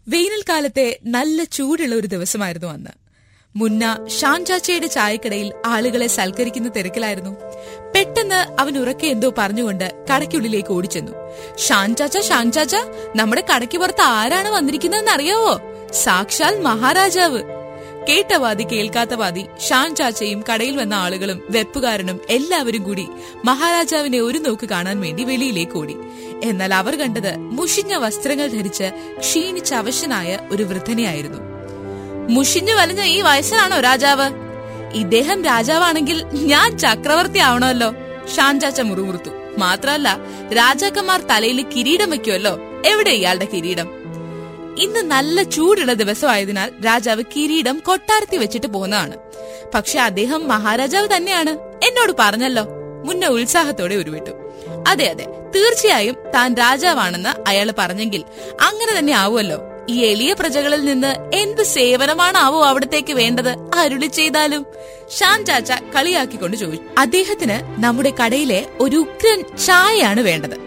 വേനൽക്കാലത്തെ നല്ല ചൂടുള്ള ഒരു ദിവസമായിരുന്നു അന്ന് മുന്ന ഷാൻചാച്ചയുടെ ചായക്കടയിൽ ആളുകളെ സൽക്കരിക്കുന്ന തിരക്കിലായിരുന്നു പെട്ടെന്ന് അവൻ ഉറക്കെ എന്തോ പറഞ്ഞുകൊണ്ട് കടയ്ക്കുള്ളിലേക്ക് ഓടിച്ചെന്നു ഷാൻചാച്ച ഷാൻചാച്ച നമ്മുടെ കടയ്ക്ക് പുറത്ത് ആരാണ് വന്നിരിക്കുന്നതെന്ന് അറിയാവോ സാക്ഷാൽ മഹാരാജാവ് കേട്ട വാദി കേൾക്കാത്ത വാദി ഷാൻ ചാച്ചയും കടയിൽ വന്ന ആളുകളും വെപ്പുകാരനും എല്ലാവരും കൂടി മഹാരാജാവിനെ ഒരു നോക്ക് കാണാൻ വേണ്ടി വെളിയിലേക്ക് ഓടി എന്നാൽ അവർ കണ്ടത് മുഷിഞ്ഞ വസ്ത്രങ്ങൾ ധരിച്ച് ക്ഷീണിച്ച അവശനായ ഒരു വൃദ്ധനെയായിരുന്നു മുഷിഞ്ഞു വലഞ്ഞ ഈ വയസ്സനാണോ രാജാവ് ഇദ്ദേഹം രാജാവാണെങ്കിൽ ഞാൻ ചക്രവർത്തി ആവണമല്ലോ ഷാൻ ചാച്ച മുറുമുറുത്തു മാത്രമല്ല രാജാക്കന്മാർ തലയിൽ കിരീടം വെക്കുമല്ലോ എവിടെ ഇയാളുടെ കിരീടം ഇന്ന് നല്ല ചൂടുള്ള ദിവസമായതിനാൽ രാജാവ് കിരീടം കൊട്ടാരത്തി വെച്ചിട്ട് പോകുന്നതാണ് പക്ഷെ അദ്ദേഹം മഹാരാജാവ് തന്നെയാണ് എന്നോട് പറഞ്ഞല്ലോ മുന്നേ ഉത്സാഹത്തോടെ ഉരുവിട്ടു അതെ അതെ തീർച്ചയായും താൻ രാജാവാണെന്ന് അയാൾ പറഞ്ഞെങ്കിൽ അങ്ങനെ തന്നെ ആവുമല്ലോ ഈ എളിയ പ്രജകളിൽ നിന്ന് എന്ത് സേവനമാണാവോ അവിടത്തേക്ക് വേണ്ടത് അരുളി ചെയ്താലും ഷാൻ ചാച്ച കളിയാക്കിക്കൊണ്ട് ചോദിച്ചു അദ്ദേഹത്തിന് നമ്മുടെ കടയിലെ ഒരു ഉഗ്രൻ ചായയാണ് വേണ്ടത്